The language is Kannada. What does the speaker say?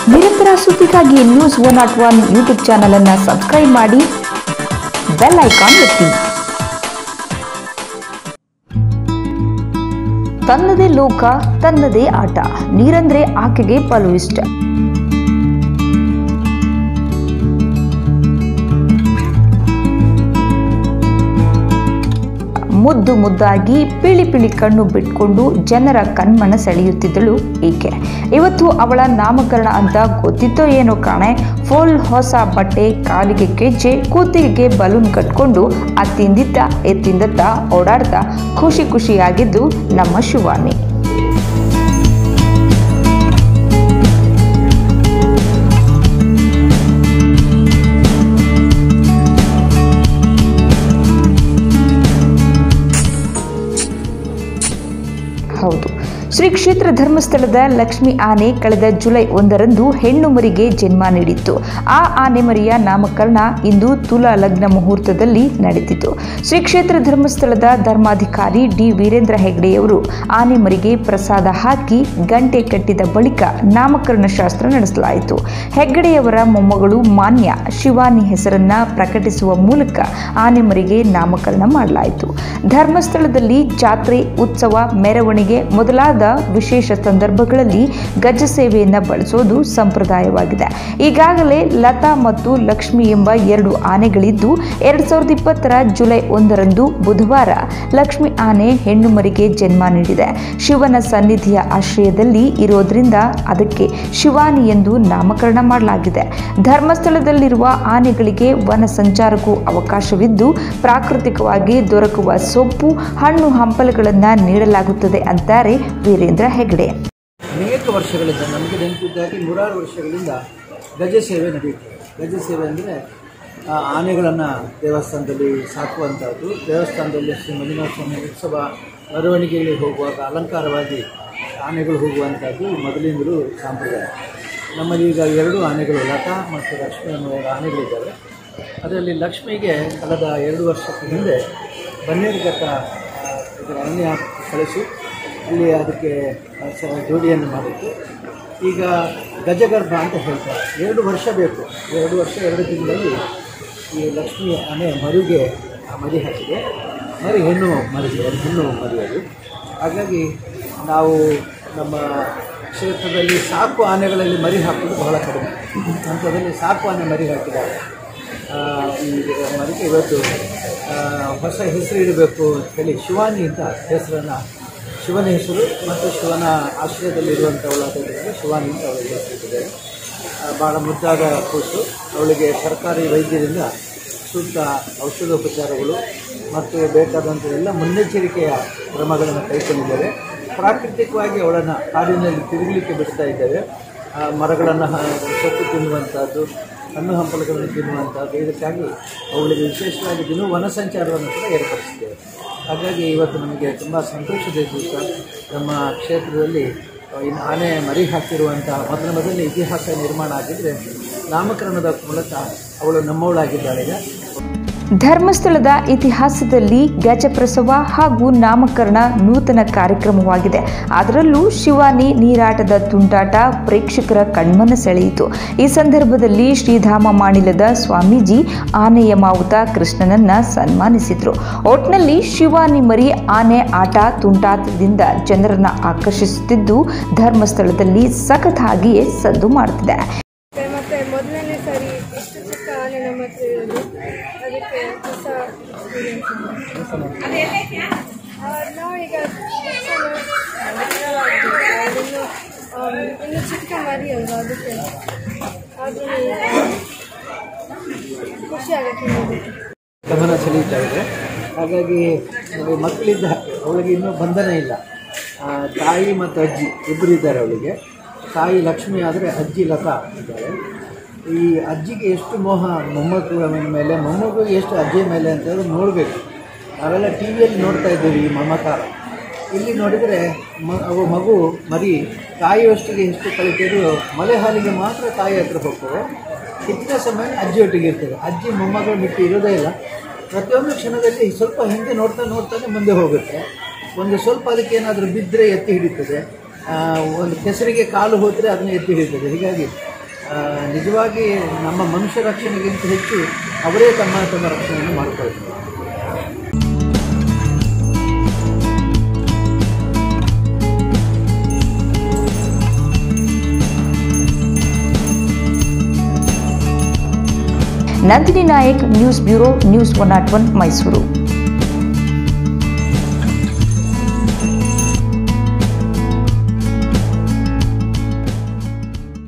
ನಿರಂತರ ಸುದ್ದಿಗಾಗಿ news one not one YouTube channel ಅನ್ನು ಸಬ್ಸ್ಕ್ರೈಬ್ ಮಾಡಿ ಬೆಲ್ ಐಕಾನ್ ಒತ್ತಿ ತನ್ನದೇ ಲೋಕ ತನ್ನದೇ ಆಟ ನೀರಂದ್ರೆ ಆಕೆಗೆ ಪಲು ಇಷ್ಟ ಮುದ್ದು ಮುದ್ದಾಗಿ ಪಿಳಿ ಪಿಳಿ ಕಣ್ಣು ಬಿಟ್ಕೊಂಡು ಜನರ ಕಣ್ಮನ ಸೆಳೆಯುತ್ತಿದ್ದಳು ಈಕೆ ಇವತ್ತು ಅವಳ ನಾಮಕರಣ ಅಂತ ಗೊತ್ತಿತ್ತೋ ಏನೋ ಕಾಣೆ ಫುಲ್ ಹೊಸ ಬಟ್ಟೆ ಕಾಲಿಗೆ ಕೆಜ್ಜೆ ಕೂತಿಗೆ ಬಲೂನ್ ಕಟ್ಕೊಂಡು ಅತ್ತಿಂದಿತ್ತ ಎತ್ತಿಂದತ್ತ ಓಡಾಡ್ತಾ ಖುಷಿ ಖುಷಿಯಾಗಿದ್ದು ನಮ್ಮ ಶಿವಾನಿ ಹೌದು ಶ್ರೀ ಕ್ಷೇತ್ರ ಧರ್ಮಸ್ಥಳದ ಲಕ್ಷ್ಮಿ ಆನೆ ಕಳೆದ ಜುಲೈ ಒಂದರಂದು ಹೆಣ್ಣು ಮರಿಗೆ ಜನ್ಮ ನೀಡಿತ್ತು ಆ ಆನೆ ಮರಿಯ ನಾಮಕರಣ ಇಂದು ತುಲಾ ಲಗ್ನ ಮುಹೂರ್ತದಲ್ಲಿ ನಡೆದಿತ್ತು ಶ್ರೀ ಕ್ಷೇತ್ರ ಧರ್ಮಸ್ಥಳದ ಧರ್ಮಾಧಿಕಾರಿ ಡಿ ವೀರೇಂದ್ರ ಹೆಗ್ಡೆಯವರು ಆನೆ ಮರಿಗೆ ಪ್ರಸಾದ ಹಾಕಿ ಗಂಟೆ ಕಟ್ಟಿದ ಬಳಿಕ ನಾಮಕರಣ ಶಾಸ್ತ್ರ ನಡೆಸಲಾಯಿತು ಹೆಗ್ಗಡೆಯವರ ಮೊಮ್ಮಗಳು ಮಾನ್ಯ ಶಿವಾನಿ ಹೆಸರನ್ನ ಪ್ರಕಟಿಸುವ ಮೂಲಕ ಆನೆ ಮರಿಗೆ ನಾಮಕರಣ ಮಾಡಲಾಯಿತು ಧರ್ಮಸ್ಥಳದಲ್ಲಿ ಜಾತ್ರೆ ಉತ್ಸವ ಮೆರವಣಿಗೆ ಮೊದಲಾದ ವಿಶೇಷ ಸಂದರ್ಭಗಳಲ್ಲಿ ಗಜ ಸೇವೆಯನ್ನ ಬಳಸೋದು ಸಂಪ್ರದಾಯವಾಗಿದೆ ಈಗಾಗಲೇ ಲತಾ ಮತ್ತು ಲಕ್ಷ್ಮಿ ಎಂಬ ಎರಡು ಆನೆಗಳಿದ್ದು ಎರಡ್ ಸಾವಿರದ ಇಪ್ಪತ್ತರ ಜುಲೈ ಒಂದರಂದು ಬುಧವಾರ ಲಕ್ಷ್ಮಿ ಆನೆ ಹೆಣ್ಣು ಮರಿಗೆ ಜನ್ಮ ನೀಡಿದೆ ಶಿವನ ಸನ್ನಿಧಿಯ ಆಶ್ರಯದಲ್ಲಿ ಇರೋದ್ರಿಂದ ಅದಕ್ಕೆ ಶಿವಾನಿ ಎಂದು ನಾಮಕರಣ ಮಾಡಲಾಗಿದೆ ಧರ್ಮಸ್ಥಳದಲ್ಲಿರುವ ಆನೆಗಳಿಗೆ ವನ ಸಂಚಾರಕ್ಕೂ ಅವಕಾಶವಿದ್ದು ಪ್ರಾಕೃತಿಕವಾಗಿ ದೊರಕುವ ಸೊಪ್ಪು ಹಣ್ಣು ಹಂಪಲುಗಳನ್ನು ನೀಡಲಾಗುತ್ತದೆ ಅಂತಾರೆ ವೀರೇಂದ್ರ ಹೆಗ್ಡೆ ಅನೇಕ ವರ್ಷಗಳಿಂದ ನಮಗೆ ನೆನಪಿದ್ದಾಗಿ ನೂರಾರು ವರ್ಷಗಳಿಂದ ಗಜ ಸೇವೆ ನಡೆಯುತ್ತದೆ ಗಜ ಸೇವೆ ಅಂದರೆ ಆನೆಗಳನ್ನು ದೇವಸ್ಥಾನದಲ್ಲಿ ಸಾಕುವಂಥದ್ದು ದೇವಸ್ಥಾನದಲ್ಲಿ ಶ್ರೀ ಮಂಜುನಾಥ ಸ್ವಾಮಿ ಉತ್ಸವ ಮೆರವಣಿಗೆಯಲ್ಲಿ ಹೋಗುವಾಗ ಅಲಂಕಾರವಾಗಿ ಆನೆಗಳು ಹೋಗುವಂಥದ್ದು ಮೊದಲಿಂದಲೂ ಸಂಪ್ರದಾಯ ನಮ್ಮಲ್ಲಿ ಈಗ ಎರಡು ಆನೆಗಳು ಲತಾ ಮತ್ತು ಲಕ್ಷ್ಮಿ ಅನ್ನುವ ಎರಡು ಆನೆಗಳಿದ್ದಾವೆ ಅದರಲ್ಲಿ ಲಕ್ಷ್ಮಿಗೆ ಕಳೆದ ಎರಡು ವರ್ಷದ ಹಿಂದೆ ಬನ್ನೇರುಘಟ್ಟ ಆ, ಇದರ ಅರಣ್ಯ ಕಳಿಸಿ ಅಲ್ಲಿ ಅದಕ್ಕೆ ಸ- ಜೋಡಿಯನ್ನು ಮಾಡಿತ್ತು ಈಗ ಗಜಗರ್ಭ ಅಂತ ಹೇಳ್ತಾರೆ ಎರಡು ವರ್ಷ ಬೇಕು ಎರಡು ವರ್ಷ ಎರಡು ತಿಂಗಳಲ್ಲಿ ಈ ಲಕ್ಷ್ಮಿ ಆನೆ ಮರುಗೆ ಆ ಮರಿ ಹಾಕಿದೆ ಮರಿ ಹೆಣ್ಣು ಮರಿ ಅದು ಹೆಣ್ಣು ಮರಿ ಅದು ಹಾಗಾಗಿ ನಾವು ನಮ್ಮ ಕ್ಷೇತ್ರದಲ್ಲಿ ಸಾಕು ಆನೆಗಳಲ್ಲಿ ಮರಿ ಹಾಕೋದು ಬಹಳ ಕಡಿಮೆ ಅಂಥದ್ರಲ್ಲಿ ಸಾಕು ಆನೆ ಮರಿ ಹಾಕಿದ್ದಾರೆ ಆ, ಈ ಮರಿಗೆ ಇವತ್ತು ಆ, ಹೊಸ ಹೆಸರು ಇಡಬೇಕು ಅಂತ ಹೇಳಿ ಶಿವಾನಿ ಅಂತ ಹೆಸರನ್ನು ಶಿವನ ಹೆಸರು ಮತ್ತು ಶಿವನ ಆಶ್ರಯದಲ್ಲಿರುವಂಥವಳಾದ್ದರಿಂದ ಶಿವಾನಿ ಅಂತ ಅವಳಿಗೆ ಹೆಸರಿಟ್ಟಿದ್ದಾರೆ ಆ, ಭಾಳ ಮುದ್ದಾದ ಕೂಸು ಅವಳಿಗೆ ಸರ್ಕಾರಿ ವೈದ್ಯರಿಂದ ಸೂಕ್ತ ಔಷಧೋಪಚಾರಗಳು ಮತ್ತು ಬೇಕಾದಂಥ ಎಲ್ಲ ಮುನ್ನೆಚ್ಚರಿಕೆಯ ಕ್ರಮಗಳನ್ನು ಕೈಗೊಂಡಿದ್ದೇವೆ ಪ್ರಾಕೃತಿಕವಾಗಿ ಅವಳನ್ನು ಕಾಡಿನಲ್ಲಿ ತಿರುಗಲಿಕ್ಕೆ ಬಿಡ್ತಾ ಇದ್ದೇವೆ ಆ, ಮರಗಳನ್ನು ಹ- ಸೊಪ್ಪು ತಿನ್ನುವಂಥದ್ದು ಹಣ್ಣು ಹಂಪಲುಗಳನ್ನು ತಿನ್ನುವಂಥದ್ದು ಇದಕ್ಕಾಗಿ ಅವಳಿಗೆ ವಿಶೇಷವಾಗಿ ದಿನ ವನ ಸಂಚಾರವನ್ನು ಕೂಡ ಏರ್ಪಡಿಸಿದ್ದೇವೆ ಹಾಗಾಗಿ ಇವತ್ತು ನಮಗೆ ತುಂಬ ಸಂತೋಷದ ದಿವಸ ನಮ್ಮ ಕ್ಷೇತ್ರದಲ್ಲಿ ಇನ್ನು ಆನೆ ಮರಿ ಹಾಕಿರುವಂಥ ಮೊದಲ ಮೊದಲನೇ ಇತಿಹಾಸ ನಿರ್ಮಾಣ ಆಗಿದ್ದರೆ ನಾಮಕರಣದ ಮೂಲಕ ಅವಳು ನಮ್ಮವಳಾಗಿದ್ದಾಳೆ ಈಗ ಧರ್ಮಸ್ಥಳದ ಇತಿಹಾಸದಲ್ಲಿ ಗಜಪ್ರಸವ ಹಾಗೂ ನಾಮಕರಣ ನೂತನ ಕಾರ್ಯಕ್ರಮವಾಗಿದೆ ಅದರಲ್ಲೂ ಶಿವಾನಿ ನೀರಾಟದ ತುಂಟಾಟ ಪ್ರೇಕ್ಷಕರ ಕಣ್ಮನ ಸೆಳೆಯಿತು ಈ ಸಂದರ್ಭದಲ್ಲಿ ಶ್ರೀಧಾಮ ಮಾಣಿಲದ ಸ್ವಾಮೀಜಿ ಆನೆಯ ಮಾವುತ ಕೃಷ್ಣನನ್ನ ಸನ್ಮಾನಿಸಿದ್ರು ಒಟ್ನಲ್ಲಿ ಶಿವಾನಿ ಮರಿ ಆನೆ ಆಟ ತುಂಟಾಟದಿಂದ ಜನರನ್ನ ಆಕರ್ಷಿಸುತ್ತಿದ್ದು ಧರ್ಮಸ್ಥಳದಲ್ಲಿ ಸಖತ್ತಾಗಿಯೇ ಸದ್ದು ಮಾಡುತ್ತಿದೆ ಮತ್ತೆ ಮತ್ತೆ ಮೊದಲನೇ ಸಾರಿ ಇಷ್ಟು ಚಿಕ್ಕ ಆನೆ ನಮ್ಮ ಹತ್ರ ಇರೋದು ಅದಕ್ಕೆ ಹೊಸ ಎಕ್ಸ್ಪೀರಿಯನ್ಸ್ ನಾವೀಗ ಇನ್ನು ಆಮ್, ಇನ್ನು ಚಿಕ್ಕ ಮರಿ ಅಲ್ವಾ ಅದಕ್ಕೆ ಆದ್ರೂ ಖುಷಿ ಆಗುತ್ತೆ ನೋಡೋದಕ್ಕೆ ಗಮನ ಸೆಳೀತಾ ಇದೆ ಹಾಗಾಗಿ ನಮಗೆ ಮಕ್ಕಳಿದ್ದ ಹಾಗೆ ಅವಳಿಗೆ ಇನ್ನೂ ಬಂಧನ ಇಲ್ಲ ಆ, ತಾಯಿ ಮತ್ತು ಅಜ್ಜಿ ಇಬ್ಬರು ಇದ್ದಾರೆ ಅವಳಿಗೆ ತಾಯಿ ಲಕ್ಷ್ಮಿ ಆದರೆ ಅಜ್ಜಿ ಲತಾ ಇದ್ದಾರೆ ಈ ಅಜ್ಜಿಗೆ ಎಷ್ಟು ಮೋಹ ಮೊಮ್ಮಕ್ಕಳ ಮೇಲೆ ಮೊಮ್ಮಗುಗೆ ಎಷ್ಟು ಅಜ್ಜಿ ಮೇಲೆ ಅಂತೇಳಿ ನೋಡಬೇಕು ನಾವೆಲ್ಲ ಟಿ ವಿಯಲ್ಲಿ ನೋಡ್ತಾ ಇದ್ದೀವಿ ಈ ಮಮಕಾರ ಇಲ್ಲಿ ನೋಡಿದರೆ ಮ ಅವು ಮಗು ಮರಿ ತಾಯಿಯೊಷ್ಟಿಗೆ ಎಷ್ಟು ಕಲಿತಿದೆಯೋ ಮಲೆ ಹಾಲಿಗೆ ಮಾತ್ರ ತಾಯಿ ಹತ್ರ ಹೋಗ್ತವೆ ಹೆಚ್ಚಿನ ಸಮಯ ಅಜ್ಜಿಯೊಟ್ಟಿಗೆ ಇರ್ತದೆ ಅಜ್ಜಿ ಮೊಮ್ಮಗಳು ಬಿಟ್ಟು ಇರೋದೇ ಇಲ್ಲ ಪ್ರತಿಯೊಂದು ಕ್ಷಣದಲ್ಲಿ ಸ್ವಲ್ಪ ಹಿಂದೆ ನೋಡ್ತಾ ನೋಡ್ತಾನೆ ಮುಂದೆ ಹೋಗುತ್ತೆ ಒಂದು ಸ್ವಲ್ಪ ಅದಕ್ಕೆ ಏನಾದರೂ ಬಿದ್ದರೆ ಎತ್ತಿ ಹಿಡಿತದೆ ಆ, ಒಂದು ಕೆಸರಿಗೆ ಕಾಲು ಹೋದರೆ ಅದನ್ನು ಎತ್ತಿ ಹಿಡಿತದೆ ಹೀಗಾಗಿ ಆ, ನಿಜವಾಗಿ ನಮ್ಮ ಮನುಷ್ಯ ರಕ್ಷಣೆಗಿಂತ ಹೆಚ್ಚು ಅವರೇ ತಮ್ಮ ತಮ್ಮ ರಕ್ಷಣೆಯನ್ನು ಮಾಡಿಕೊಳ್ತಾರೆ Nandini Nayak news bureau news one not one Mysuru